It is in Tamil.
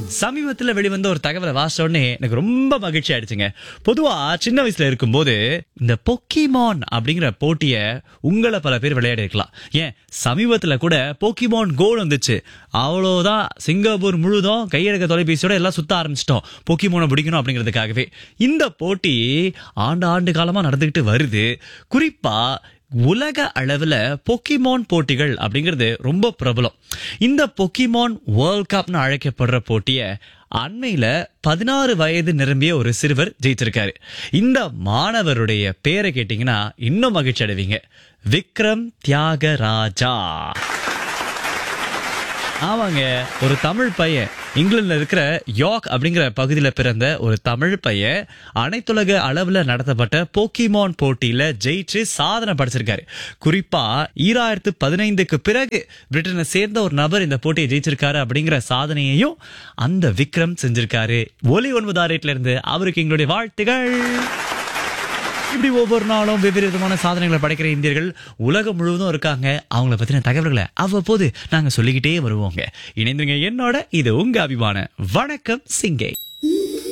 சமீபத்துல வெளிவந்த ஒரு தகவலை வாசிச்ச உடனே எனக்கு ரொம்ப மகிழ்ச்சி ஆயிடுச்சுங்க பொதுவா சின்ன வயசுல இருக்கும்போது இந்த பொக்கிமான் அப்படிங்கிற போட்டிய உங்களை பல பேர் விளையாடி இருக்கலாம் ஏன் சமீபத்துல கூட போக்கிமான் கோல் வந்துச்சு அவ்வளவுதான் சிங்கப்பூர் முழுதும் கையெழுக்க தொலைபேசியோட எல்லாம் சுத்த ஆரம்பிச்சிட்டோம் பொக்கிமோனை பிடிக்கணும் அப்படிங்கிறதுக்காகவே இந்த போட்டி ஆண்டு ஆண்டு காலமா நடந்துகிட்டு வருது குறிப்பா உலக அளவுல பொக்கிமான் போட்டிகள் அப்படிங்கிறது ரொம்ப பிரபலம் இந்த பொக்கிமான் வேர்ல்ட் கப்னு அழைக்கப்படுற போட்டிய அண்மையில பதினாறு வயது நிரம்பிய ஒரு சிறுவர் ஜெயிச்சிருக்காரு இந்த மாணவருடைய பேரை கேட்டீங்கன்னா இன்னும் மகிழ்ச்சி அடைவீங்க விக்ரம் தியாகராஜா ஆமாங்க ஒரு தமிழ் பையன் இங்கிலாந்துல இருக்கிற யாக் அப்படிங்கிற பகுதியில் பிறந்த ஒரு தமிழ் பையன் அனைத்துலக அளவுல நடத்தப்பட்ட போக்கிமான் போட்டியில ஜெயிச்சு சாதனை படைச்சிருக்காரு குறிப்பா ஈராயிரத்து பதினைந்துக்கு பிறகு பிரிட்டனை சேர்ந்த ஒரு நபர் இந்த போட்டியை ஜெயிச்சிருக்காரு அப்படிங்கிற சாதனையையும் அந்த விக்ரம் செஞ்சிருக்காரு ஒலி ஒன்பது ஆறு இருந்து அவருக்கு எங்களுடைய வாழ்த்துகள் இப்படி ஒவ்வொரு நாளும் வெவ்வேறு விதமான சாதனைகளை படைக்கிற இந்தியர்கள் உலகம் முழுவதும் இருக்காங்க அவங்கள பத்தின தகவல்களை அவ்வப்போது நாங்க சொல்லிக்கிட்டே வருவோங்க இணைந்துங்க என்னோட இது உங்க அபிமான வணக்கம் சிங்கை